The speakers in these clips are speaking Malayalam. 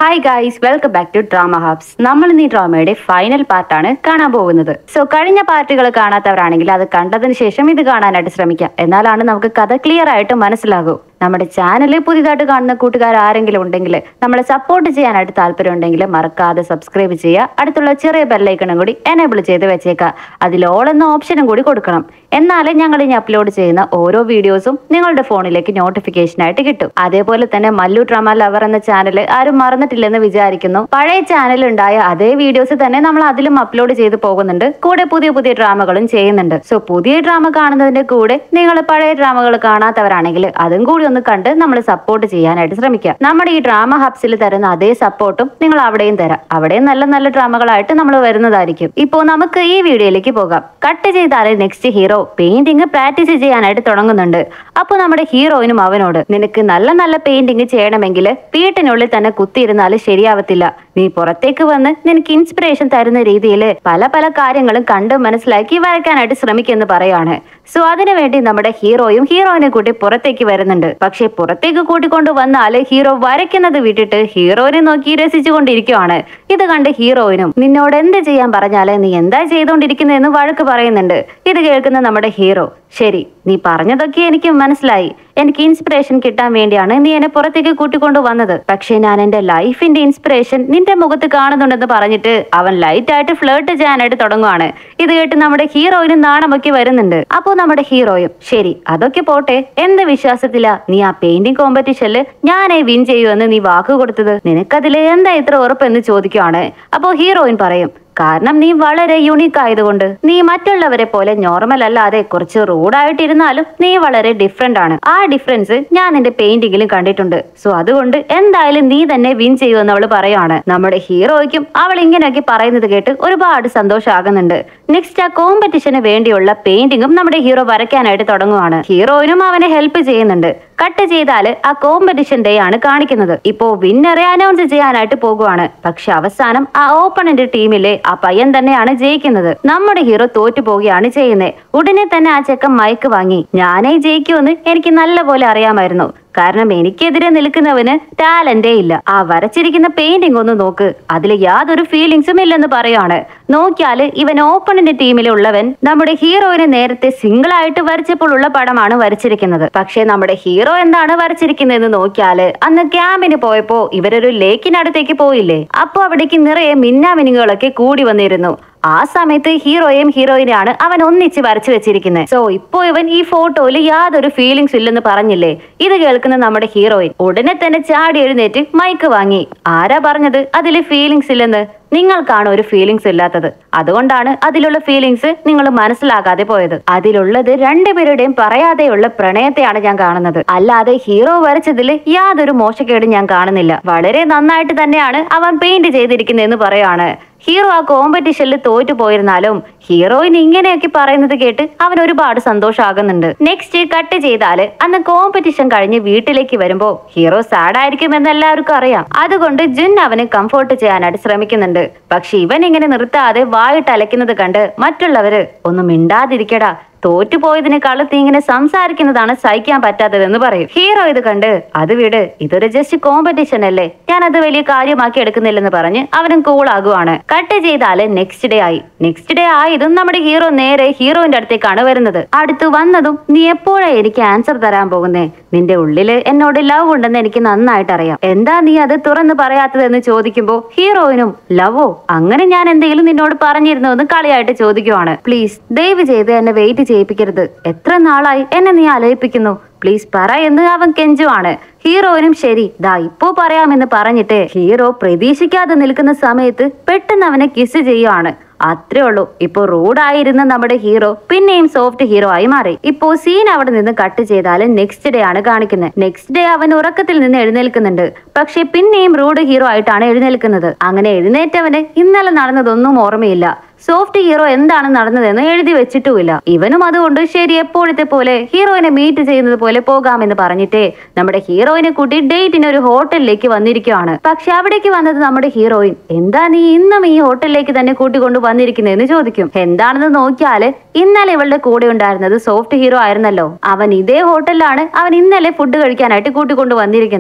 hi guys welcome back to drama hubs നമ്മൾ ഇന്ന് ഈ ഡ്രാമയുടെ ഫൈനൽ പാർട്ടാണ് കാണാൻ പോകുന്നത് സോ കഴിഞ്ഞ പാർട്ടുകൾ കാണാത്തവരാണെങ്കിൽ അത് കണ്ടതിന് ശേഷം ഇത് കാണാനായിട്ട് ശ്രമിക്കാം എന്നാലാണ് നമുക്ക് കഥ ക്ലിയർ ആയിട്ട് മനസ്സിലാകൂ നമ്മുടെ ചാനൽ പുതിയതായിട്ട് കാണുന്ന കൂട്ടുകാർ ആരെങ്കിലും ഉണ്ടെങ്കിൽ നമ്മളെ സപ്പോർട്ട് ചെയ്യാനായിട്ട് താല്പര്യം ഉണ്ടെങ്കിൽ മറക്കാതെ സബ്സ്ക്രൈബ് ചെയ്യുക അടുത്തുള്ള ചെറിയ ബെല്ലൈക്കണും കൂടി എനേബിൾ ചെയ്ത് വെച്ചേക്കുക അതിൽ ഓൾ എന്ന ഓപ്ഷനും കൂടി കൊടുക്കണം എന്നാലേ ഞങ്ങൾ ഇനി അപ്ലോഡ് ചെയ്യുന്ന ഓരോ വീഡിയോസും നിങ്ങളുടെ ഫോണിലേക്ക് നോട്ടിഫിക്കേഷൻ ആയിട്ട് കിട്ടും അതേപോലെ തന്നെ മല്ലു ഡ്രാമ ലവർ എന്ന ചാനൽ ആരും മറന്നിട്ടില്ലെന്ന് വിചാരിക്കുന്നു പഴയ ചാനൽ ഉണ്ടായ അതേ വീഡിയോസ് തന്നെ നമ്മൾ അതിലും അപ്ലോഡ് ചെയ്ത് പോകുന്നുണ്ട് കൂടെ പുതിയ പുതിയ ഡ്രാമകളും ചെയ്യുന്നുണ്ട് സോ പുതിയ ഡ്രാമ കാണുന്നതിന്റെ കൂടെ നിങ്ങൾ പഴയ ഡ്രാമകൾ കാണാത്തവരാണെങ്കിൽ അതും കൂടി ഒന്ന് കണ്ട് നമ്മൾ സപ്പോർട്ട് ചെയ്യാനായിട്ട് ശ്രമിക്കുക നമ്മുടെ ഈ ഡ്രാമ ഹബ്സിൽ തരുന്ന അതേ സപ്പോർട്ടും നിങ്ങൾ അവിടെയും തരാം അവിടെയും നല്ല നല്ല ഡ്രാമകളായിട്ട് നമ്മൾ വരുന്നതായിരിക്കും ഇപ്പോൾ നമുക്ക് ഈ വീഡിയോയിലേക്ക് പോകാം കട്ട് ചെയ്താലേ നെക്സ്റ്റ് ഹീറോ പെയിന്റിംഗ് പ്രാക്ടീസ് ചെയ്യാനായിട്ട് തുടങ്ങുന്നുണ്ട് അപ്പോൾ നമ്മുടെ ഹീറോയിനും അവനോട് നിനക്ക് നല്ല നല്ല പെയിന്റിംഗ് ചെയ്യണമെങ്കിൽ വീട്ടിനുള്ളിൽ തന്നെ കുത്തിയിരുന്നാൽ ശരിയാവത്തില്ല നീ പുറത്തേക്ക് വന്ന് നിനക്ക് ഇൻസ്പിറേഷൻ തരുന്ന രീതിയിൽ പല പല കാര്യങ്ങളും കണ്ട് മനസ്സിലാക്കി വരയ്ക്കാനായിട്ട് ശ്രമിക്കുമെന്ന് പറയാണ് സോ അതിനുവേണ്ടി നമ്മുടെ ഹീറോയും ഹീറോയിനെ കൂട്ടി പുറത്തേക്ക് വരുന്നുണ്ട് പക്ഷെ പുറത്തേക്ക് കൂട്ടിക്കൊണ്ട് വന്നാൽ ഹീറോ വരയ്ക്കുന്നത് വിട്ടിട്ട് ഹീറോയിനെ നോക്കി രസിച്ചുകൊണ്ടിരിക്കുവാണ് ഇത് കണ്ട് ഹീറോയിനും നിന്നോട് എന്ത് ചെയ്യാൻ പറഞ്ഞാലേ നീ എന്താ ചെയ്തുകൊണ്ടിരിക്കുന്നതെന്ന് വഴക്ക് പറയുന്നുണ്ട് ഇത് കേൾക്കുന്ന നമ്മുടെ ഹീറോ ശരി നീ പറഞ്ഞതൊക്കെ എനിക്ക് മനസ്സിലായി എനിക്ക് ഇൻസ്പിറേഷൻ കിട്ടാൻ വേണ്ടിയാണ് നീ എന്നെ പുറത്തേക്ക് കൂട്ടിക്കൊണ്ടു വന്നത് പക്ഷേ ഞാൻ എന്റെ ലൈഫിന്റെ ഇൻസ്പിറേഷൻ നിന്റെ മുഖത്ത് കാണുന്നുണ്ടെന്ന് പറഞ്ഞിട്ട് അവൻ ലൈറ്റ് ആയിട്ട് ഫ്ലേർട്ട് ചെയ്യാനായിട്ട് തുടങ്ങുവാണ് ഇത് കേട്ട് നമ്മുടെ ഹീറോയിന് നാണമൊക്കെ വരുന്നുണ്ട് അപ്പോ നമ്മുടെ ഹീറോയും ശരി അതൊക്കെ പോട്ടെ എന്ത് വിശ്വാസത്തിലാ നീ ആ പെയിന്റിംഗ് കോമ്പറ്റീഷനിൽ ഞാനേ വിൻ ചെയ്യുമെന്ന് നീ വാക്ക് കൊടുത്തത് നിനക്കതിൽ എന്താ ഇത്ര ഉറപ്പെന്ന് ചോദിക്കുവാണ് അപ്പോ ഹീറോയിൻ പറയും കാരണം നീ വളരെ യുണീക്ക് ആയതുകൊണ്ട് നീ മറ്റുള്ളവരെ പോലെ നോർമൽ അല്ലാതെ കുറച്ച് റൂഡായിട്ടിരുന്നാലും നീ വളരെ ഡിഫറെന്റ് ആണ് ആ ഡിഫറൻസ് ഞാൻ നിന്റെ പെയിന്റിങ്ങിലും കണ്ടിട്ടുണ്ട് സോ അതുകൊണ്ട് എന്തായാലും നീ തന്നെ വിൻ ചെയ്യുമെന്ന് അവള് പറയാണ് നമ്മുടെ ഹീറോയ്ക്കും അവൾ ഇങ്ങനെയൊക്കെ പറയുന്നത് കേട്ട് ഒരുപാട് സന്തോഷമാകുന്നുണ്ട് നെക്സ്റ്റ് ആ കോമ്പറ്റീഷന് വേണ്ടിയുള്ള പെയിന്റിങ്ങും നമ്മുടെ ഹീറോ വരയ്ക്കാനായിട്ട് തുടങ്ങുവാണ് ഹീറോയിനും അവനെ ഹെൽപ്പ് ചെയ്യുന്നുണ്ട് കട്ട് ചെയ്താൽ ആ കോമ്പറ്റീഷൻ ഡേ ആണ് കാണിക്കുന്നത് ഇപ്പോ വിന്നറെ അനൗൺസ് ചെയ്യാനായിട്ട് പോകുവാണ് പക്ഷെ അവസാനം ആ ഓപ്പണന്റ് ടീമിലെ ആ പയ്യൻ തന്നെയാണ് ജയിക്കുന്നത് നമ്മുടെ ഹീറോ തോറ്റു പോവുകയാണ് ചെയ്യുന്നത് ഉടനെ തന്നെ ആ ചെക്കൻ മയക്ക് വാങ്ങി ഞാനേ ജയിക്കുമെന്ന് എനിക്ക് നല്ലപോലെ അറിയാമായിരുന്നു കാരണം എനിക്കെതിരെ നിൽക്കുന്നവന് ടാലന്റേ ഇല്ല ആ വരച്ചിരിക്കുന്ന പെയിന്റിംഗ് ഒന്ന് നോക്ക് അതിൽ യാതൊരു ഫീലിങ്സും ഇല്ലെന്ന് പറയാണ് നോക്കിയാല് ഇവൻ ഓപ്പണിന്റെ ടീമിലുള്ളവൻ നമ്മുടെ ഹീറോയിനെ നേരത്തെ സിംഗിൾ ആയിട്ട് വരച്ചപ്പോൾ ഉള്ള പടമാണ് വരച്ചിരിക്കുന്നത് പക്ഷേ നമ്മുടെ ഹീറോ എന്താണ് വരച്ചിരിക്കുന്നതെന്ന് നോക്കിയാല് അന്ന് ക്യാമ്പിന് പോയപ്പോ ഇവരൊരു ലേക്കിനടുത്തേക്ക് പോയില്ലേ അപ്പൊ അവിടേക്ക് നിറയെ മിന്നാമിനുകളൊക്കെ കൂടി വന്നിരുന്നു ആ സമയത്ത് ഹീറോയും ഹീറോയിനാണ് അവൻ ഒന്നിച്ച് വരച്ചു വെച്ചിരിക്കുന്നത് സോ ഇപ്പോ ഇവൻ ഈ ഫോട്ടോയിൽ യാതൊരു ഫീലിങ്സ് ഇല്ലെന്ന് പറഞ്ഞില്ലേ ഇത് കേൾക്കുന്ന നമ്മുടെ ഹീറോയിൻ ഉടനെ തന്നെ ചാടി എഴുന്നേറ്റ് മൈക്ക് വാങ്ങി ആരാ പറഞ്ഞത് അതിൽ ഫീലിങ്സ് ഇല്ലെന്ന് നിങ്ങൾക്കാണ് ഒരു ഫീലിങ്സ് ഇല്ലാത്തത് അതുകൊണ്ടാണ് അതിലുള്ള ഫീലിങ്സ് നിങ്ങൾ മനസ്സിലാകാതെ പോയത് അതിലുള്ളത് രണ്ടുപേരുടെയും പറയാതെയുള്ള പ്രണയത്തെയാണ് ഞാൻ കാണുന്നത് അല്ലാതെ ഹീറോ വരച്ചതിൽ യാതൊരു മോശക്കേടും ഞാൻ കാണുന്നില്ല വളരെ നന്നായിട്ട് തന്നെയാണ് അവൻ പെയിന്റ് ചെയ്തിരിക്കുന്നതെന്ന് പറയാണ് ഹീറോ ആ കോമ്പറ്റീഷനിൽ തോറ്റു പോയിരുന്നാലും ഹീറോയിൻ ഇങ്ങനെയൊക്കെ പറയുന്നത് കേട്ട് അവൻ ഒരുപാട് സന്തോഷമാകുന്നുണ്ട് നെക്സ്റ്റ് കട്ട് ചെയ്താല് അന്ന് കോമ്പറ്റീഷൻ കഴിഞ്ഞ് വീട്ടിലേക്ക് വരുമ്പോ ഹീറോ സാഡ് ആയിരിക്കുമെന്ന് എല്ലാവർക്കും അറിയാം അതുകൊണ്ട് ജുൻ അവനെ കംഫോർട്ട് ചെയ്യാനായിട്ട് ശ്രമിക്കുന്നുണ്ട് പക്ഷെ ഇവൻ ഇങ്ങനെ നിർത്താതെ വായിട്ട് അലക്കുന്നത് കണ്ട് മറ്റുള്ളവര് ഒന്നും മിണ്ടാതിരിക്കടാ തോറ്റുപോയതിനേക്കാളും നീ ഇങ്ങനെ സംസാരിക്കുന്നതാണ് സഹിക്കാൻ പറ്റാത്തതെന്ന് പറയും ഹീറോ ഇത് കണ്ട് അത് വിട് ഇതൊരു ജസ്റ്റ് കോമ്പറ്റീഷൻ അല്ലേ ഞാൻ അത് വലിയ കാര്യമാക്കി എടുക്കുന്നില്ലെന്ന് പറഞ്ഞ് അവനും കൂൾ ആകുവാണ് കട്ട് ചെയ്താല് നെക്സ്റ്റ് ഡേ ആയി നെക്സ്റ്റ് ഡേ ആയതും നമ്മുടെ ഹീറോ നേരെ ഹീറോയിന്റെ അടുത്തേക്കാണ് വരുന്നത് അടുത്ത് വന്നതും നീ എപ്പോഴാ എനിക്ക് ആൻസർ തരാൻ പോകുന്നേ നിന്റെ ഉള്ളില് എന്നോട് ലവ് ഉണ്ടെന്ന് എനിക്ക് നന്നായിട്ട് അറിയാം എന്താ നീ അത് തുറന്ന് പറയാത്തതെന്ന് ചോദിക്കുമ്പോ ഹീറോയിനും ലവോ അങ്ങനെ ഞാൻ എന്തെങ്കിലും നിന്നോട് പറഞ്ഞിരുന്നു എന്ന് കളിയായിട്ട് ചോദിക്കുവാണ് പ്ലീസ് ദയവ് ചെയ്ത് എന്നെ വെയിറ്റ് ചെയ്യിപ്പിക്കരുത് എത്ര നാളായി എന്നെ നീ അലയിപ്പിക്കുന്നു പ്ലീസ് പറ എന്ന് അവൻ കെഞ്ചുവാണ് ഹീറോയിനും ശരി ദാ ഇപ്പോ പറയാമെന്ന് പറഞ്ഞിട്ട് ഹീറോ പ്രതീക്ഷിക്കാതെ നിൽക്കുന്ന സമയത്ത് പെട്ടെന്ന് അവനെ കിസ് ചെയ്യുവാണ് അത്രേ ഉള്ളൂ ഇപ്പൊ റൂഡായിരുന്ന നമ്മുടെ ഹീറോ പിന്നെയും സോഫ്റ്റ് ഹീറോ ആയി മാറി ഇപ്പോ സീൻ അവിടെ നിന്ന് കട്ട് ചെയ്താലും നെക്സ്റ്റ് ഡേ ആണ് കാണിക്കുന്നത് നെക്സ്റ്റ് ഡേ അവൻ ഉറക്കത്തിൽ നിന്ന് എഴുന്നേൽക്കുന്നുണ്ട് പക്ഷെ പിന്നെയും റൂഡ് ഹീറോ ആയിട്ടാണ് എഴുന്നേൽക്കുന്നത് അങ്ങനെ എഴുന്നേറ്റവന് ഇന്നലെ നടന്നതൊന്നും ഓർമ്മയില്ല സോഫ്റ്റ് ഹീറോ എന്താണ് നടന്നതെന്ന് എഴുതി വെച്ചിട്ടുമില്ല ഇവനും അതുകൊണ്ട് ശരി എപ്പോഴത്തെ പോലെ ഹീറോയിനെ മീറ്റ് ചെയ്യുന്നത് പോലെ പോകാമെന്ന് പറഞ്ഞിട്ട് നമ്മുടെ ഹീറോയിനെ കൂട്ടി ഡേറ്റിന് ഒരു ഹോട്ടലിലേക്ക് വന്നിരിക്കുവാണ് പക്ഷെ അവിടേക്ക് വന്നത് നമ്മുടെ ഹീറോയിൻ എന്താ നീ ഇന്നും ഈ ഹോട്ടലിലേക്ക് തന്നെ കൂട്ടിക്കൊണ്ട് വന്നിരിക്കുന്നതെന്ന് ചോദിക്കും എന്താണെന്ന് നോക്കിയാല് ഇന്നലെ ഇവളുടെ കൂടെ ഉണ്ടായിരുന്നത് സോഫ്റ്റ് ഹീറോ ആയിരുന്നല്ലോ അവൻ ഇതേ ഹോട്ടലിലാണ് അവൻ ഇന്നലെ ഫുഡ് കഴിക്കാനായിട്ട് കൂട്ടിക്കൊണ്ട് വന്നിരിക്കുന്നത്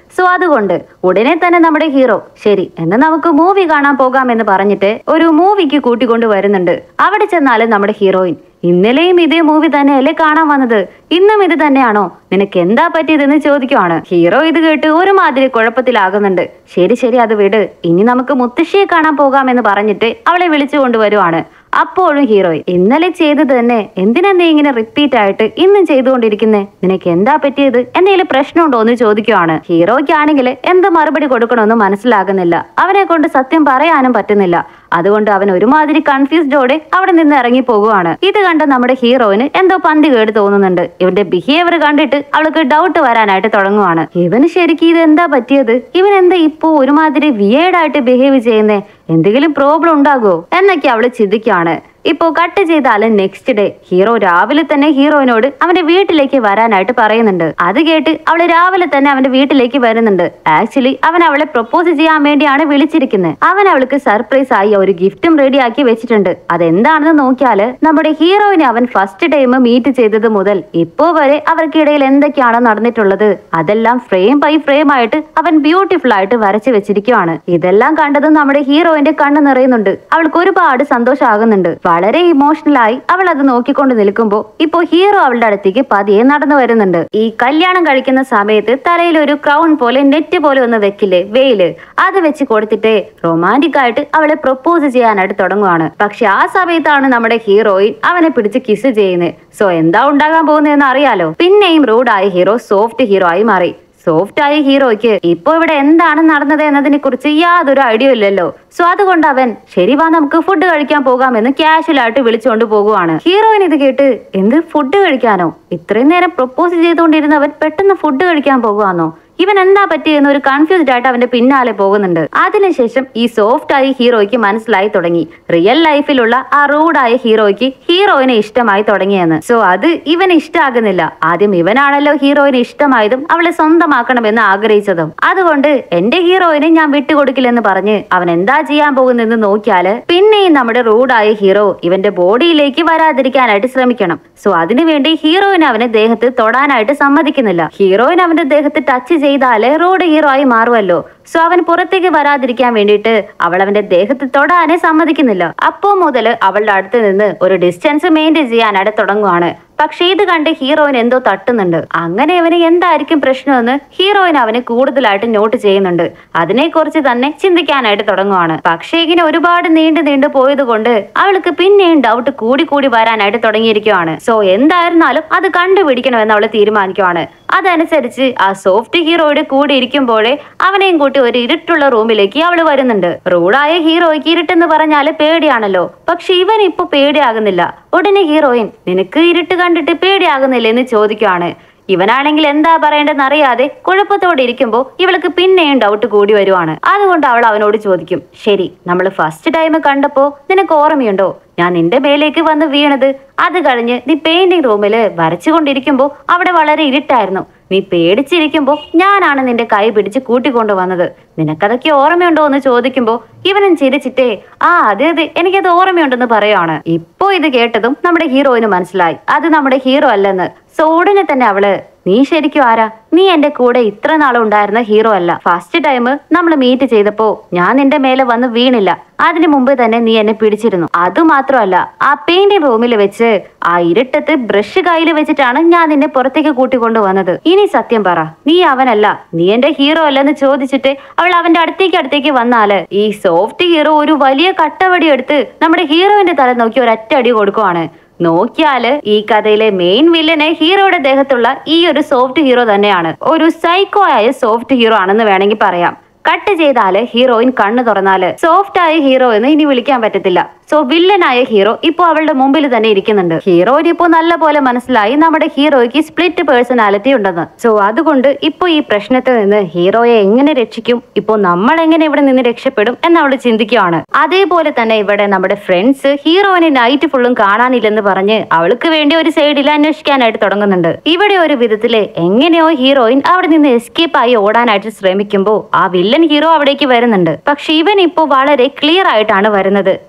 സോ അതുകൊണ്ട് ഉടനെ തന്നെ നമ്മുടെ ഹീറോ ശരി എന്ന് നമുക്ക് മൂവി കാണാൻ പോകാമെന്ന് പറഞ്ഞിട്ട് ഒരു മൂവിക്ക് കൂട്ടിക്കൊണ്ട് വരുന്നുണ്ട് അവിടെ ചെന്നാലും നമ്മുടെ ഹീറോയിൻ ഇന്നലെയും ഇതേ മൂവി തന്നെയല്ലേ കാണാൻ വന്നത് ഇന്നും ഇത് തന്നെയാണോ നിനക്ക് എന്താ പറ്റിയതെന്ന് ചോദിക്കുവാണ് ഹീറോ ഇത് കേട്ട് ഒരുമാതിരി കുഴപ്പത്തിലാകുന്നുണ്ട് ശരി ശരി അത് വിട് ഇനി നമുക്ക് മുത്തശ്ശിയെ കാണാൻ പോകാമെന്ന് പറഞ്ഞിട്ട് അവളെ വിളിച്ചു കൊണ്ടുവരുവാണ് അപ്പോഴും ഹീറോയിൻ ഇന്നലെ ചെയ്തത് തന്നെ എന്തിനാ നീ ഇങ്ങനെ റിപ്പീറ്റ് ആയിട്ട് ഇന്നും ചെയ്തുകൊണ്ടിരിക്കുന്നേ നിനക്ക് എന്താ പറ്റിയത് എന്തെങ്കിലും പ്രശ്നമുണ്ടോ എന്ന് ചോദിക്കുവാണ് ഹീറോയ്ക്കാണെങ്കിൽ എന്ത് മറുപടി കൊടുക്കണമെന്ന് മനസ്സിലാകുന്നില്ല അവനെ കൊണ്ട് സത്യം പറയാനും പറ്റുന്നില്ല അതുകൊണ്ട് അവൻ ഒരുമാതിരി കൺഫ്യൂസ്ഡോടെ അവിടെ നിന്ന് ഇറങ്ങി പോകുവാണ് ഇത് കണ്ട നമ്മുടെ ഹീറോയിന് എന്തോ പന്തി കേട് തോന്നുന്നുണ്ട് ഇവന്റെ ബിഹേവിയർ കണ്ടിട്ട് അവൾക്ക് ഡൗട്ട് വരാനായിട്ട് തുടങ്ങുവാണ് ഇവന് ശരിക്കും ഇത് എന്താ പറ്റിയത് ഇവൻ എന്താ ഇപ്പോ ഒരുമാതിരി വിയേഡായിട്ട് ബിഹേവ് ചെയ്യുന്നേ എന്തെങ്കിലും പ്രോബ്ലം ഉണ്ടാകുമോ എന്നൊക്കെ അവള് ചിന്തിക്കുകയാണ് ഇപ്പോ കട്ട് ചെയ്താലും നെക്സ്റ്റ് ഡേ ഹീറോ രാവിലെ തന്നെ ഹീറോയിനോട് അവന്റെ വീട്ടിലേക്ക് വരാനായിട്ട് പറയുന്നുണ്ട് അത് കേട്ട് അവള് രാവിലെ തന്നെ അവന്റെ വീട്ടിലേക്ക് വരുന്നുണ്ട് ആക്ച്വലി അവൻ അവളെ പ്രപ്പോസ് ചെയ്യാൻ വേണ്ടിയാണ് വിളിച്ചിരിക്കുന്നത് അവൻ അവൾക്ക് സർപ്രൈസ് ആയി ഒരു ഗിഫ്റ്റും റെഡിയാക്കി വെച്ചിട്ടുണ്ട് അതെന്താണെന്ന് നോക്കിയാല് നമ്മുടെ ഹീറോയിനെ അവൻ ഫസ്റ്റ് ടൈം മീറ്റ് ചെയ്തത് മുതൽ ഇപ്പോ വരെ അവർക്കിടയിൽ എന്തൊക്കെയാണ് നടന്നിട്ടുള്ളത് അതെല്ലാം ഫ്രെയിം ബൈ ഫ്രെയിം ആയിട്ട് അവൻ ബ്യൂട്ടിഫുൾ ആയിട്ട് വരച്ചു വെച്ചിരിക്കുവാണ് ഇതെല്ലാം കണ്ടതും നമ്മുടെ ഹീറോയിന്റെ കണ്ണ് നിറയുന്നുണ്ട് അവൾക്ക് ഒരുപാട് സന്തോഷമാകുന്നുണ്ട് വളരെ ഇമോഷണൽ ആയി അവൾ അത് നോക്കിക്കൊണ്ട് നിൽക്കുമ്പോൾ ഇപ്പോ ഹീറോ അവളുടെ അടുത്തേക്ക് പതിയെ നടന്നു വരുന്നുണ്ട് ഈ കല്യാണം കഴിക്കുന്ന സമയത്ത് തലയിൽ ഒരു ക്രൗൺ പോലെ നെറ്റ് പോലെ ഒന്ന് വെക്കില്ലേ വെയില് അത് വെച്ച് കൊടുത്തിട്ട് റൊമാൻറ്റിക് ആയിട്ട് അവളെ പ്രപ്പോസ് ചെയ്യാനായിട്ട് തുടങ്ങുവാണ് പക്ഷെ ആ സമയത്താണ് നമ്മുടെ ഹീറോയിൻ അവനെ പിടിച്ച് കിസ് ചെയ്യുന്നത് സോ എന്താ ഉണ്ടാകാൻ പോകുന്നതെന്ന് അറിയാലോ പിന്നെയും റൂഡായ ഹീറോ സോഫ്റ്റ് ഹീറോ ആയി മാറി സോഫ്റ്റ് ആയ ഹീറോയ്ക്ക് ഇപ്പൊ ഇവിടെ എന്താണ് നടന്നത് എന്നതിനെ കുറിച്ച് യാതൊരു ഐഡിയ ഇല്ലല്ലോ സോ അതുകൊണ്ട് അവൻ ശരി വാ നമുക്ക് ഫുഡ് കഴിക്കാൻ പോകാമെന്ന് കാഷ്വൽ ആയിട്ട് വിളിച്ചുകൊണ്ട് പോകുവാണ് ഹീറോയിൻ ഇത് കേട്ട് എന്ത് ഫുഡ് കഴിക്കാനോ ഇത്രയും നേരം പ്രപ്പോസ് ചെയ്തുകൊണ്ടിരുന്നവൻ പെട്ടെന്ന് ഫുഡ് കഴിക്കാൻ പോകുവാന്നോ ഇവൻ എന്താ പറ്റിയെന്ന് ഒരു കൺഫ്യൂസ്ഡ് ആയിട്ട് അവന്റെ പിന്നാലെ പോകുന്നുണ്ട് അതിനുശേഷം ഈ സോഫ്റ്റ് ആയ ഹീറോയ്ക്ക് മനസ്സിലായി തുടങ്ങി റിയൽ ലൈഫിലുള്ള ആ റൂഡായ ഹീറോയ്ക്ക് ഹീറോയിനെ ഇഷ്ടമായി തുടങ്ങിയെന്ന് സോ അത് ഇവന് ഇഷ്ടമാകുന്നില്ല ആദ്യം ഇവനാണല്ലോ ഹീറോയിനെ ഇഷ്ടമായതും അവളെ സ്വന്തമാക്കണമെന്ന് ആഗ്രഹിച്ചതും അതുകൊണ്ട് എന്റെ ഹീറോയിനെ ഞാൻ വിട്ടുകൊടുക്കില്ലെന്ന് പറഞ്ഞ് അവൻ എന്താ ചെയ്യാൻ പോകുന്നെന്ന് നോക്കിയാല് പിന്നെയും നമ്മുടെ റൂഡായ ഹീറോ ഇവന്റെ ബോഡിയിലേക്ക് വരാതിരിക്കാനായിട്ട് ശ്രമിക്കണം സോ അതിനുവേണ്ടി ഹീറോയിൻ അവനെ ദേഹത്ത് തൊടാനായിട്ട് സമ്മതിക്കുന്നില്ല ഹീറോയിൻ അവന്റെ ദേഹത്ത് ടച്ച് ചെയ്താല് റോഡ് ഹീറോ ആയി മാറുമല്ലോ സോ അവൻ പുറത്തേക്ക് വരാതിരിക്കാൻ വേണ്ടിയിട്ട് അവൾ അവന്റെ ദേഹത്ത് തൊടാനേ സമ്മതിക്കുന്നില്ല അപ്പോ മുതൽ അവളുടെ അടുത്ത് നിന്ന് ഒരു ഡിസ്റ്റൻസ് മെയിൻറ്റെയിൻ ചെയ്യാനായിട്ട് തുടങ്ങുവാണ് പക്ഷേ ഇത് കണ്ട് ഹീറോയിൻ എന്തോ തട്ടുന്നുണ്ട് അങ്ങനെ അവന് എന്തായിരിക്കും പ്രശ്നമെന്ന് ഹീറോയിൻ അവന് കൂടുതലായിട്ട് നോട്ട് ചെയ്യുന്നുണ്ട് അതിനെക്കുറിച്ച് തന്നെ ചിന്തിക്കാനായിട്ട് തുടങ്ങുവാണ് പക്ഷേ ഇങ്ങനെ ഒരുപാട് നീണ്ടു നീണ്ടു പോയത് കൊണ്ട് അവൾക്ക് പിന്നെയും ഡൗട്ട് കൂടി കൂടി വരാനായിട്ട് തുടങ്ങിയിരിക്കുവാണ് സോ എന്തായിരുന്നാലും അത് കണ്ടുപിടിക്കണമെന്ന് അവൾ തീരുമാനിക്കുവാണ് അതനുസരിച്ച് ആ സോഫ്റ്റ് ഹീറോയുടെ കൂടെ ഇരിക്കുമ്പോഴേ അവനെയും കൂട്ടി ഒരു ഇരുട്ടുള്ള റൂമിലേക്ക് അവൾ വരുന്നുണ്ട് റൂഡായ ഹീറോയ്ക്ക് ഇരുട്ടെന്ന് പറഞ്ഞാല് പേടിയാണല്ലോ പക്ഷെ ഇവൻ ഇപ്പൊ പേടിയാകുന്നില്ല ഉടനെ ഹീറോയിൻ നിനക്ക് ഇരുട്ട് കണ്ടിട്ട് പേടിയാകുന്നില്ലേ എന്ന് ചോദിക്കുവാണ് ഇവനാണെങ്കിൽ എന്താ പറയേണ്ടതെന്ന് അറിയാതെ കുഴപ്പത്തോടെ ഇരിക്കുമ്പോൾ ഇവൾക്ക് പിന്നെയും ഡൗട്ട് കൂടി വരുവാണ് അതുകൊണ്ട് അവൾ അവനോട് ചോദിക്കും ശരി നമ്മൾ ഫസ്റ്റ് ടൈം കണ്ടപ്പോ നിനക്ക് ഓർമ്മയുണ്ടോ ഞാൻ നിന്റെ മേലേക്ക് വന്ന് വീണത് അത് കഴിഞ്ഞ് നീ പെയിന്റിംഗ് റൂമില് വരച്ചുകൊണ്ടിരിക്കുമ്പോ അവിടെ വളരെ ഇരുട്ടായിരുന്നു നീ പേടിച്ചിരിക്കുമ്പോ ഞാനാണ് നിന്റെ കൈ പിടിച്ച് കൂട്ടിക്കൊണ്ടു വന്നത് നിനക്കതൊക്കെ ഓർമ്മയുണ്ടോ എന്ന് ചോദിക്കുമ്പോ ഇവനും ചിരിച്ചിട്ടേ ആ അതെ അതെ എനിക്കത് ഓർമ്മയുണ്ടെന്ന് പറയാണ് ഇപ്പോ ഇത് കേട്ടതും നമ്മുടെ ഹീറോയിന് മനസ്സിലായി അത് നമ്മുടെ ഹീറോ അല്ലെന്ന് സോ ഉടനെ തന്നെ അവള് നീ ശരിക്കും ആരാ നീ എന്റെ കൂടെ ഇത്ര നാളും ഉണ്ടായിരുന്ന ഹീറോ അല്ല ഫസ്റ്റ് ടൈം നമ്മൾ മീറ്റ് ചെയ്തപ്പോ ഞാൻ നിന്റെ മേലെ വന്ന് വീണില്ല അതിനു മുമ്പ് തന്നെ നീ എന്നെ പിടിച്ചിരുന്നു അതുമാത്രമല്ല ആ പെയിന്റിംഗ് റൂമിൽ വെച്ച് ആ ഇരുട്ടത്ത് ബ്രഷ് കയ്യിൽ വെച്ചിട്ടാണ് ഞാൻ നിന്നെ പുറത്തേക്ക് കൂട്ടിക്കൊണ്ടു വന്നത് ഇനി സത്യം പറ നീ അവനല്ല നീ എന്റെ ഹീറോ അല്ലെന്ന് ചോദിച്ചിട്ട് അവൾ അവന്റെ അടുത്തേക്ക് അടുത്തേക്ക് വന്നാല് ഈ സോഫ്റ്റ് ഹീറോ ഒരു വലിയ കട്ടവടി എടുത്ത് നമ്മുടെ ഹീറോയിന്റെ തല നോക്കി ഒരൊറ്റ അടി കൊടുക്കുവാണ് നോക്കിയാല് ഈ കഥയിലെ മെയിൻ വില്ലന് ഹീറോയുടെ ദേഹത്തുള്ള ഈ ഒരു സോഫ്റ്റ് ഹീറോ തന്നെയാണ് ഒരു സൈക്കോ ആയ സോഫ്റ്റ് ഹീറോ ആണെന്ന് വേണമെങ്കിൽ പറയാം കട്ട് ചെയ്താല് ഹീറോയിൻ കണ്ണു തുറന്നാല് സോഫ്റ്റ് ആയ ഹീറോ എന്ന് ഇനി വിളിക്കാൻ പറ്റത്തില്ല സോ വില്ലനായ ഹീറോ ഇപ്പോ അവളുടെ മുമ്പിൽ തന്നെ ഇരിക്കുന്നുണ്ട് ഹീറോയിന് ഇപ്പോ നല്ല പോലെ മനസ്സിലായി നമ്മുടെ ഹീറോയ്ക്ക് സ്പ്ലിറ്റ് പേഴ്സണാലിറ്റി ഉണ്ടെന്ന് സോ അതുകൊണ്ട് ഇപ്പോ ഈ പ്രശ്നത്തിൽ നിന്ന് ഹീറോയെ എങ്ങനെ രക്ഷിക്കും ഇപ്പോ നമ്മൾ എങ്ങനെ ഇവിടെ നിന്ന് രക്ഷപ്പെടും എന്ന് അവൾ ചിന്തിക്കുകയാണ് അതേപോലെ തന്നെ ഇവിടെ നമ്മുടെ ഫ്രണ്ട്സ് ഹീറോയിനെ നൈറ്റ് ഫുള്ളും കാണാനില്ലെന്ന് പറഞ്ഞ് അവൾക്ക് വേണ്ടി ഒരു സൈഡിൽ അന്വേഷിക്കാനായിട്ട് തുടങ്ങുന്നുണ്ട് ഇവിടെ ഒരു വിധത്തില് എങ്ങനെയോ ഹീറോയിൻ അവിടെ നിന്ന് എസ്കേപ്പ് ആയി ഓടാനായിട്ട് ശ്രമിക്കുമ്പോൾ ആ വില്ലൻ ഹീറോ അവിടേക്ക് വരുന്നുണ്ട് പക്ഷെ ഇവൻ ഇപ്പോ വളരെ ക്ലിയർ ആയിട്ടാണ് വരുന്നത് ഇവന് നന്നായി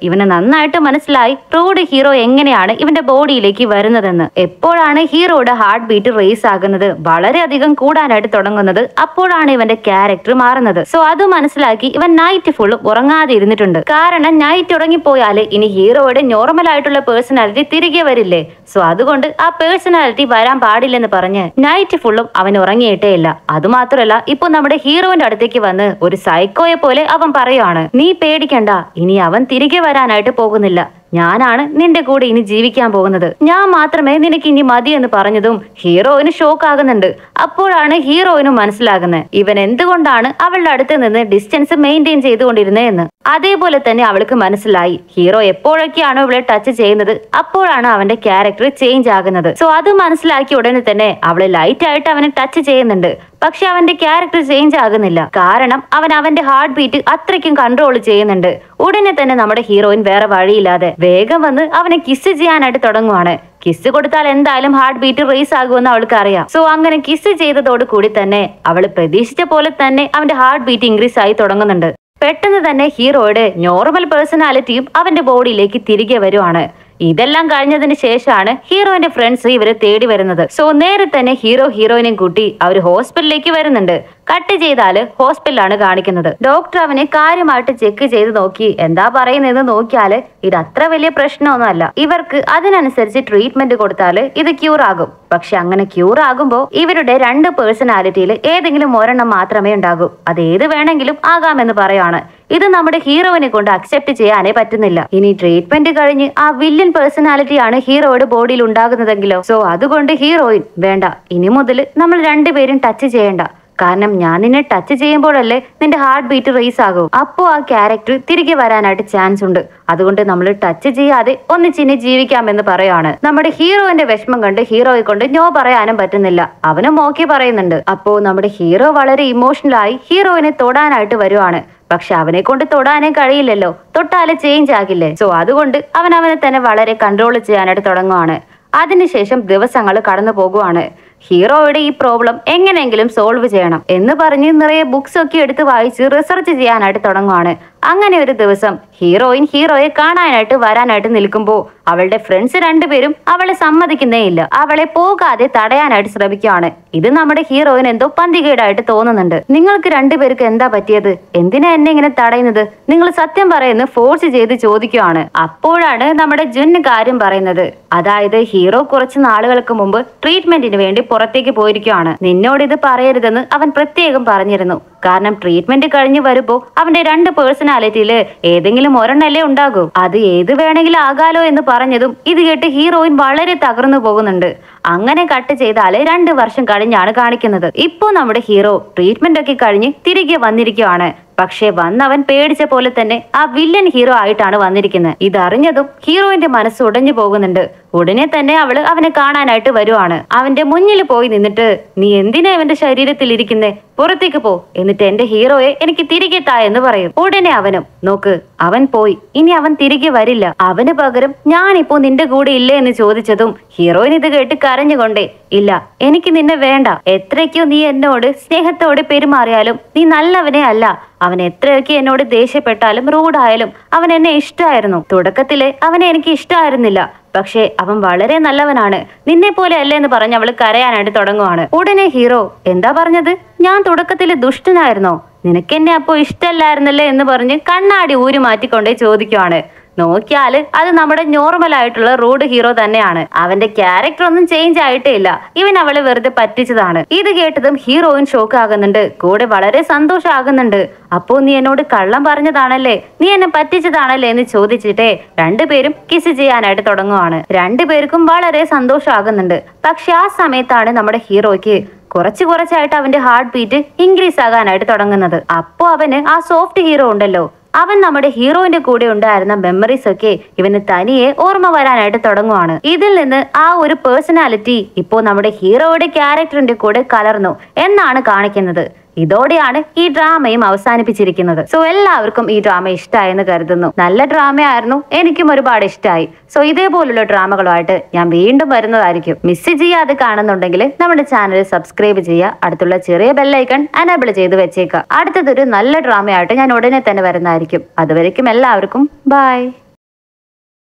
നന്നായിട്ട് മനസ്സിലായി റോഡ് ഹീറോ എങ്ങനെയാണ് ഇവന്റെ ബോഡിയിലേക്ക് വരുന്നതെന്ന് എപ്പോഴാണ് ഹീറോയുടെ ഹാർട്ട് ബീറ്റ് റേസ് ആകുന്നത് വളരെയധികം കൂടാനായിട്ട് തുടങ്ങുന്നത് അപ്പോഴാണ് ഇവന്റെ ക്യാരക്ടർ മാറുന്നത് സോ അത് മനസ്സിലാക്കി ഇവൻ നൈറ്റ് ഫുള്ളും ഉറങ്ങാതെ ഇരുന്നിട്ടുണ്ട് കാരണം നൈറ്റ് ഉറങ്ങിപ്പോയാല് ഇനി ഹീറോയുടെ നോർമൽ ആയിട്ടുള്ള പേഴ്സണാലിറ്റി തിരികെ വരില്ലേ സോ അതുകൊണ്ട് ആ പേഴ്സണാലിറ്റി വരാൻ പാടില്ലെന്ന് പറഞ്ഞ് നൈറ്റ് ഫുള്ളും അവൻ ഉറങ്ങിയിട്ടേ ഇല്ല അതുമാത്രമല്ല ഇപ്പൊ നമ്മുടെ ഹീറോന്റെ അടുത്തേക്ക് വന്ന് ഒരു സൈക്കോയെ പോലെ അവൻ പറയുവാണ് നീ പേടിക്കണ്ട ഇനി അവൻ തിരികെ വരാനായിട്ട് പോകുന്നില്ല ഞാനാണ് നിന്റെ കൂടെ ഇനി ജീവിക്കാൻ പോകുന്നത് ഞാൻ മാത്രമേ നിനക്ക് ഇനി മതി എന്ന് പറഞ്ഞതും ഹീറോയിന് ഷോക്ക് ആകുന്നുണ്ട് അപ്പോഴാണ് ഹീറോയിനും മനസ്സിലാകുന്നത് ഇവൻ എന്തുകൊണ്ടാണ് അവളുടെ അടുത്ത് നിന്ന് ഡിസ്റ്റൻസ് മെയിൻറ്റെയിൻ ചെയ്തുകൊണ്ടിരുന്നത് എന്ന് അതേപോലെ തന്നെ അവൾക്ക് മനസ്സിലായി ഹീറോ എപ്പോഴൊക്കെയാണോ ഇവളെ ടച്ച് ചെയ്യുന്നത് അപ്പോഴാണ് അവന്റെ ക്യാരക്ടർ ചേഞ്ച് ആകുന്നത് സോ അത് മനസ്സിലാക്കിയ ഉടനെ തന്നെ അവളെ ലൈറ്റ് ആയിട്ട് അവനെ ടച്ച് ചെയ്യുന്നുണ്ട് പക്ഷെ അവന്റെ ക്യാരക്ടർ ചേഞ്ച് ആകുന്നില്ല കാരണം അവൻ അവന്റെ ഹാർട്ട് ബീറ്റ് അത്രയ്ക്കും കൺട്രോൾ ചെയ്യുന്നുണ്ട് ഉടനെ തന്നെ നമ്മുടെ ഹീറോയിൻ വേറെ വഴിയില്ലാതെ വേഗം വന്ന് അവനെ കിസ് ചെയ്യാനായിട്ട് തുടങ്ങുവാണ് കിസ് കൊടുത്താൽ എന്തായാലും ഹാർട്ട് ബീറ്റ് റേസ് ആകുമെന്ന് അവൾക്ക് അറിയാം സോ അങ്ങനെ കിസ് ചെയ്തതോട് കൂടി തന്നെ അവൾ പ്രതീക്ഷിച്ച പോലെ തന്നെ അവന്റെ ഹാർട്ട് ബീറ്റ് ഇൻക്രീസ് ആയി തുടങ്ങുന്നുണ്ട് പെട്ടെന്ന് തന്നെ ഹീറോയുടെ നോർമൽ പേഴ്സണാലിറ്റിയും അവന്റെ ബോഡിയിലേക്ക് തിരികെ വരുവാണ് ഇതെല്ലാം കഴിഞ്ഞതിന് ശേഷമാണ് ഹീറോയിന്റെ ഫ്രണ്ട്സ് ഇവരെ തേടി വരുന്നത് സോ നേരെ തന്നെ ഹീറോ ഹീറോയിനെയും കൂട്ടി അവർ ഹോസ്പിറ്റലിലേക്ക് വരുന്നുണ്ട് കട്ട് ചെയ്താല് ഹോസ്പിറ്റലാണ് കാണിക്കുന്നത് ഡോക്ടർ അവനെ കാര്യമായിട്ട് ചെക്ക് ചെയ്ത് നോക്കി എന്താ പറയുന്നതെന്ന് നോക്കിയാല് ഇത് അത്ര വലിയ പ്രശ്നമൊന്നുമല്ല ഇവർക്ക് അതിനനുസരിച്ച് ട്രീറ്റ്മെന്റ് കൊടുത്താല് ഇത് ക്യൂർ ആകും പക്ഷെ അങ്ങനെ ക്യൂർ ആകുമ്പോൾ ഇവരുടെ രണ്ട് പേഴ്സണാലിറ്റിയിൽ ഏതെങ്കിലും ഒരെണ്ണം മാത്രമേ ഉണ്ടാകൂ അത് ഏത് വേണമെങ്കിലും ആകാമെന്ന് പറയാണ് ഇത് നമ്മുടെ ഹീറോയിനെ കൊണ്ട് അക്സെപ്റ്റ് ചെയ്യാനേ പറ്റുന്നില്ല ഇനി ട്രീറ്റ്മെന്റ് കഴിഞ്ഞ് ആ വില്ലൻ പേഴ്സണാലിറ്റിയാണ് ഹീറോയുടെ ബോഡിയിൽ ഉണ്ടാകുന്നതെങ്കിലോ സോ അതുകൊണ്ട് ഹീറോയിൻ വേണ്ട ഇനി മുതൽ നമ്മൾ രണ്ടുപേരും ടച്ച് ചെയ്യണ്ട കാരണം ഞാൻ നിന്നെ ടച്ച് ചെയ്യുമ്പോഴല്ലേ നിന്റെ ഹാർട്ട് ബീറ്റ് റേസ് ആകും അപ്പോൾ ആ ക്യാരക്ടർ തിരികെ വരാനായിട്ട് ചാൻസ് ഉണ്ട് അതുകൊണ്ട് നമ്മൾ ടച്ച് ചെയ്യാതെ ഒന്നിച്ചിനി ജീവിക്കാമെന്ന് പറയാണ് നമ്മുടെ ഹീറോയിന്റെ വിഷമം കണ്ട് ഹീറോയെ കൊണ്ട് നോ പറയാനും പറ്റുന്നില്ല അവനും ഓക്കെ പറയുന്നുണ്ട് അപ്പോ നമ്മുടെ ഹീറോ വളരെ ഇമോഷണലായി ഹീറോയിനെ തൊടാനായിട്ട് വരുവാണ് പക്ഷെ അവനെ കൊണ്ട് തൊടാനേ കഴിയില്ലല്ലോ തൊട്ടാല് ചേഞ്ച് ആകില്ലേ സോ അതുകൊണ്ട് അവൻ അവനെ തന്നെ വളരെ കൺട്രോൾ ചെയ്യാനായിട്ട് തുടങ്ങുവാണ് അതിനുശേഷം ദിവസങ്ങൾ കടന്നു പോകുവാണ് ഹീറോയുടെ ഈ പ്രോബ്ലം എങ്ങനെയെങ്കിലും സോൾവ് ചെയ്യണം എന്ന് പറഞ്ഞ് നിറയെ ബുക്സ് ഒക്കെ എടുത്ത് വായിച്ച് റിസർച്ച് ചെയ്യാനായിട്ട് തുടങ്ങുവാണ് അങ്ങനെ ഒരു ദിവസം ഹീറോയിൻ ഹീറോയെ കാണാനായിട്ട് വരാനായിട്ട് നിൽക്കുമ്പോൾ അവളുടെ ഫ്രണ്ട്സ് രണ്ടുപേരും അവളെ സമ്മതിക്കുന്നേ ഇല്ല അവളെ പോകാതെ തടയാനായിട്ട് ശ്രമിക്കുകയാണ് ഇത് നമ്മുടെ ഹീറോയിൻ എന്തോ പന്തികേടായിട്ട് തോന്നുന്നുണ്ട് നിങ്ങൾക്ക് രണ്ടുപേർക്ക് എന്താ പറ്റിയത് എന്തിനാ എന്നെ ഇങ്ങനെ തടയുന്നത് നിങ്ങൾ സത്യം പറയുന്നു ഫോഴ്സ് ചെയ്ത് ചോദിക്കുകയാണ് അപ്പോഴാണ് നമ്മുടെ ജുന് കാര്യം പറയുന്നത് അതായത് ഹീറോ കുറച്ച് നാളുകൾക്ക് മുമ്പ് ട്രീറ്റ്മെന്റിന് വേണ്ടി പുറത്തേക്ക് പോയിരിക്കുകയാണ് നിന്നോട് ഇത് പറയരുതെന്ന് അവൻ പ്രത്യേകം പറഞ്ഞിരുന്നു കാരണം ട്രീറ്റ്മെന്റ് കഴിഞ്ഞ് വരുമ്പോ അവന്റെ രണ്ട് പേഴ്സണാലിറ്റിയില് ഏതെങ്കിലും ഒരെണ്ണല്ലേ ഉണ്ടാകൂ അത് ഏത് വേണമെങ്കിലും ആകാലോ എന്ന് പറഞ്ഞതും ഇത് കേട്ട് ഹീറോയിൻ വളരെ തകർന്നു പോകുന്നുണ്ട് അങ്ങനെ കട്ട് ചെയ്താല് രണ്ട് വർഷം കഴിഞ്ഞാണ് കാണിക്കുന്നത് ഇപ്പോ നമ്മുടെ ഹീറോ ട്രീറ്റ്മെന്റ് ഒക്കെ കഴിഞ്ഞ് തിരികെ വന്നിരിക്കുകയാണ് പക്ഷേ വന്നവൻ പേടിച്ച പോലെ തന്നെ ആ വില്ലൻ ഹീറോ ആയിട്ടാണ് വന്നിരിക്കുന്നത് ഇതറിഞ്ഞതും ഹീറോയിന്റെ മനസ്സ് ഉടഞ്ഞു പോകുന്നുണ്ട് ഉടനെ തന്നെ അവള് അവനെ കാണാനായിട്ട് വരുവാണ് അവന്റെ മുന്നിൽ പോയി നിന്നിട്ട് നീ എന്തിനാ അവന്റെ ശരീരത്തിൽ ഇരിക്കുന്നേ പുറത്തേക്ക് പോ എന്നിട്ട് എന്റെ ഹീറോയെ എനിക്ക് തിരികെ താ എന്ന് പറയും ഉടനെ അവനും നോക്ക് അവൻ പോയി ഇനി അവൻ തിരികെ വരില്ല അവന് പകരം ഞാനിപ്പോ നിന്റെ കൂടെ ഇല്ലേ എന്ന് ചോദിച്ചതും ഹീറോയിൻ ഇത് കേട്ട് കരഞ്ഞുകൊണ്ടേ ഇല്ല എനിക്ക് നിന്നെ വേണ്ട എത്രയ്ക്കോ നീ എന്നോട് സ്നേഹത്തോടെ പെരുമാറിയാലും നീ നല്ലവനെ അല്ല അവൻ എത്രയൊക്കെ എന്നോട് ദേഷ്യപ്പെട്ടാലും റൂഡായാലും അവൻ എന്നെ ഇഷ്ടമായിരുന്നു തുടക്കത്തില് അവനെ എനിക്ക് ഇഷ്ടമായിരുന്നില്ല പക്ഷേ അവൻ വളരെ നല്ലവനാണ് നിന്നെ പോലെ അല്ലേ എന്ന് പറഞ്ഞ് അവള് കരയാനായിട്ട് തുടങ്ങുവാണ് ഉടനെ ഹീറോ എന്താ പറഞ്ഞത് ഞാൻ തുടക്കത്തിൽ ദുഷ്ടനായിരുന്നോ നിനക്കെന്നെ അപ്പോ ഇഷ്ടമല്ലായിരുന്നല്ലേ എന്ന് പറഞ്ഞ് കണ്ണാടി ഊരി മാറ്റിക്കൊണ്ടേ ചോദിക്കുവാണ് നോക്കിയാല് അത് നമ്മുടെ നോർമൽ ആയിട്ടുള്ള റോഡ് ഹീറോ തന്നെയാണ് അവന്റെ ക്യാരക്ടർ ഒന്നും ചേഞ്ച് ആയിട്ടേ ഇല്ല ഇവൻ അവളെ വെറുതെ പറ്റിച്ചതാണ് ഇത് കേട്ടതും ഹീറോയിൻ ഷോക്ക് ആകുന്നുണ്ട് കൂടെ വളരെ സന്തോഷമാകുന്നുണ്ട് അപ്പോ നീ എന്നോട് കള്ളം പറഞ്ഞതാണല്ലേ നീ എന്നെ പറ്റിച്ചതാണല്ലേ എന്ന് ചോദിച്ചിട്ടേ രണ്ടുപേരും കിസ് ചെയ്യാനായിട്ട് തുടങ്ങുവാണ് രണ്ടുപേർക്കും വളരെ സന്തോഷമാകുന്നുണ്ട് പക്ഷെ ആ സമയത്താണ് നമ്മുടെ ഹീറോയ്ക്ക് കുറച്ച് കുറച്ചായിട്ട് അവന്റെ ഹാർട്ട് ബീറ്റ് ഇൻക്രീസ് ആകാനായിട്ട് തുടങ്ങുന്നത് അപ്പോ അവന് ആ സോഫ്റ്റ് ഹീറോ ഉണ്ടല്ലോ അവൻ നമ്മുടെ ഹീറോയിന്റെ കൂടെ ഉണ്ടായിരുന്ന മെമ്മറീസ് ഒക്കെ ഇവന് തനിയെ ഓർമ്മ വരാനായിട്ട് തുടങ്ങുവാണ് ഇതിൽ നിന്ന് ആ ഒരു പേഴ്സണാലിറ്റി ഇപ്പോ നമ്മുടെ ഹീറോയുടെ ക്യാരക്ടറിന്റെ കൂടെ കലർന്നു എന്നാണ് കാണിക്കുന്നത് ഇതോടെയാണ് ഈ ഡ്രാമയും അവസാനിപ്പിച്ചിരിക്കുന്നത് സോ എല്ലാവർക്കും ഈ ഡ്രാമ ഇഷ്ടമായെന്ന് കരുതുന്നു നല്ല ഡ്രാമയായിരുന്നു എനിക്കും ഒരുപാട് ഇഷ്ടമായി സോ ഇതേപോലുള്ള ഡ്രാമകളുമായിട്ട് ഞാൻ വീണ്ടും വരുന്നതായിരിക്കും മിസ് ചെയ്യാതെ കാണുന്നുണ്ടെങ്കിൽ നമ്മുടെ ചാനൽ സബ്സ്ക്രൈബ് ചെയ്യുക അടുത്തുള്ള ചെറിയ ബെല്ലൈക്കൺ അനേബിൾ ചെയ്ത് വെച്ചേക്കുക അടുത്തതൊരു നല്ല ഡ്രാമയായിട്ട് ഞാൻ ഉടനെ തന്നെ വരുന്നതായിരിക്കും അതുവരയ്ക്കും എല്ലാവർക്കും ബൈ